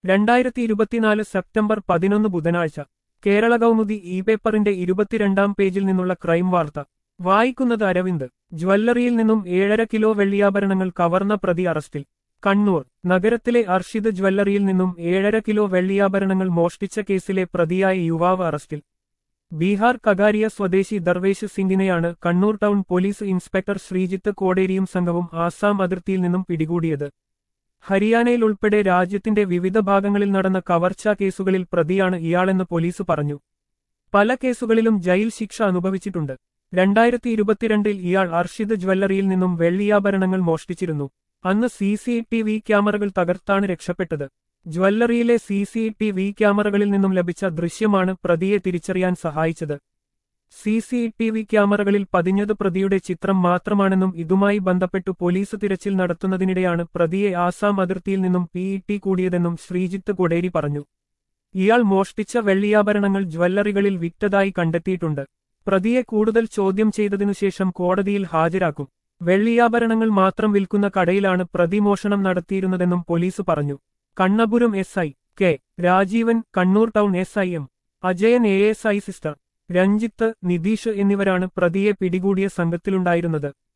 രണ്ടായിരത്തി ഇരുപത്തിനാല് സെപ്റ്റംബർ പതിനൊന്ന് ബുധനാഴ്ച കേരള കൗമുദി ഇ പേപ്പറിന്റെ ഇരുപത്തിരണ്ടാം പേജിൽ നിന്നുള്ള ക്രൈം വാർത്ത വായിക്കുന്നത് അരവിന്ദ് ജ്വല്ലറിയിൽ നിന്നും ഏഴര കിലോ വെള്ളിയാഭരണങ്ങൾ കവർന്ന പ്രതി അറസ്റ്റിൽ കണ്ണൂർ നഗരത്തിലെ അർഷിദ് ജ്വല്ലറിയിൽ നിന്നും ഏഴര കിലോ വെള്ളിയാഭരണങ്ങൾ മോഷ്ടിച്ച കേസിലെ പ്രതിയായ യുവാവ് അറസ്റ്റിൽ ബീഹാർ കഗാരിയ സ്വദേശി ദർവേശ് സിംഗിനെയാണ് Kannur town police inspector Sreejith കോടേരിയും സംഘവും ആസാം അതിർത്തിയിൽ നിന്നും പിടികൂടിയത് ഹരിയാനയിൽ ഉൾപ്പെടെ രാജ്യത്തിന്റെ വിവിധ ഭാഗങ്ങളിൽ നടന്ന കവർച്ചാ കേസുകളിൽ പ്രതിയാണ് ഇയാളെന്ന് പോലീസ് പറഞ്ഞു പല കേസുകളിലും ജയിൽ ശിക്ഷ അനുഭവിച്ചിട്ടുണ്ട് രണ്ടായിരത്തി ഇരുപത്തിരണ്ടിൽ ഇയാൾ അർഷിദ് ജ്വല്ലറിയിൽ നിന്നും വെള്ളിയാഭരണങ്ങൾ മോഷ്ടിച്ചിരുന്നു അന്ന് സി സി ടി വി ക്യാമറകൾ തകർത്താണ് രക്ഷപ്പെട്ടത് ജ്വല്ലറിയിലെ സി സി ടി വി ക്യാമറകളിൽ നിന്നും ലഭിച്ച ദൃശ്യമാണ് പ്രതിയെ തിരിച്ചറിയാൻ സഹായിച്ചത് സി സി ടി വി ക്യാമറകളിൽ പതിഞ്ഞത് പ്രതിയുടെ ചിത്രം മാത്രമാണെന്നും ഇതുമായി ബന്ധപ്പെട്ടു പോലീസ് തിരച്ചിൽ നടത്തുന്നതിനിടെയാണ് പ്രതിയെ ആസാം അതിർത്തിയിൽ നിന്നും പി ഇ ടി കൂടിയതെന്നും ശ്രീജിത്ത് കൊടേരി പറഞ്ഞു ഇയാൾ മോഷ്ടിച്ച വെള്ളിയാഭരണങ്ങൾ ജ്വല്ലറികളിൽ വിറ്റതായി കണ്ടെത്തിയിട്ടുണ്ട് പ്രതിയെ കൂടുതൽ ചോദ്യം ചെയ്തതിനുശേഷം കോടതിയിൽ ഹാജരാക്കും വെള്ളിയാഭരണങ്ങൾ മാത്രം വിൽക്കുന്ന കടയിലാണ് പ്രതി മോഷണം നടത്തിയിരുന്നതെന്നും പോലീസ് പറഞ്ഞു Kannapuram S I K Rajeevan Kannur town S I M Ajayan A S I സിസ്റ്റർ രഞ്ജിത്ത് നിതീഷ് എന്നിവരാണ് പ്രതിയെ പിടികൂടിയ സംഘത്തിലുണ്ടായിരുന്നത്